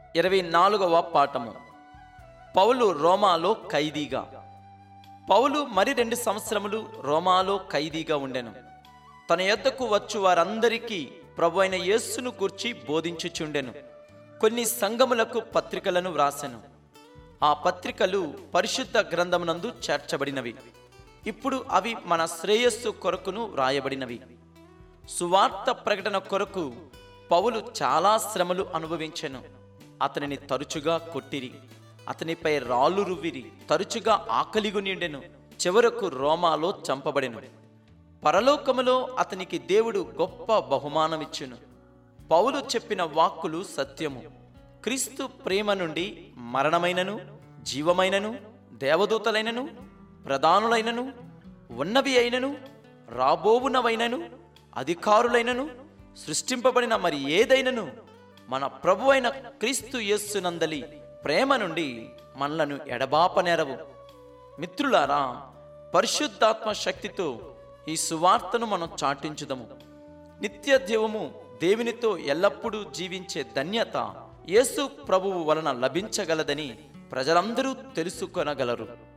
ఇరవై నాలుగవ పాఠము పౌలు రోమాలో ఖైదీగా పౌలు మరి రెండు సంవత్సరములు రోమాలో ఖైదీగా ఉండెను తన యొద్దకు వచ్చు వారందరికీ ప్రభు అయిన యేస్సును కూర్చి బోధించుచుండెను కొన్ని సంఘములకు పత్రికలను వ్రాసెను ఆ పత్రికలు పరిశుద్ధ గ్రంథమునందు చేర్చబడినవి ఇప్పుడు అవి మన శ్రేయస్సు కొరకును వ్రాయబడినవి సువార్త ప్రకటన కొరకు పౌలు చాలా శ్రమలు అనుభవించెను అతనిని తరచుగా కొట్టిరి అతనిపై రాళ్ళు రువ్విరి తరచుగా ఆకలిగు నిండెను చివరకు రోమాలో చంపబడెను పరలోకములో అతనికి దేవుడు గొప్ప బహుమానమిచ్చును పౌలు చెప్పిన వాక్కులు సత్యము క్రీస్తు ప్రేమ నుండి మరణమైనను జీవమైనను దేవదూతలైనను ప్రధానులైనను ఉన్నవి అయినను రాబోవునవైనను అధికారులైనను సృష్టింపబడిన మరి ఏదైనను మన ప్రభు అయిన క్రీస్తు యేస్సునందలి ప్రేమ నుండి మనలను ఎడబాపనేరవు మిత్రులారా పరిశుద్ధాత్మ శక్తితో ఈ సువార్తను మనం చాటించుదము నిత్య జీవము దేవునితో ఎల్లప్పుడూ జీవించే ధన్యత యేసు ప్రభువు వలన లభించగలదని ప్రజలందరూ తెలుసుకొనగలరు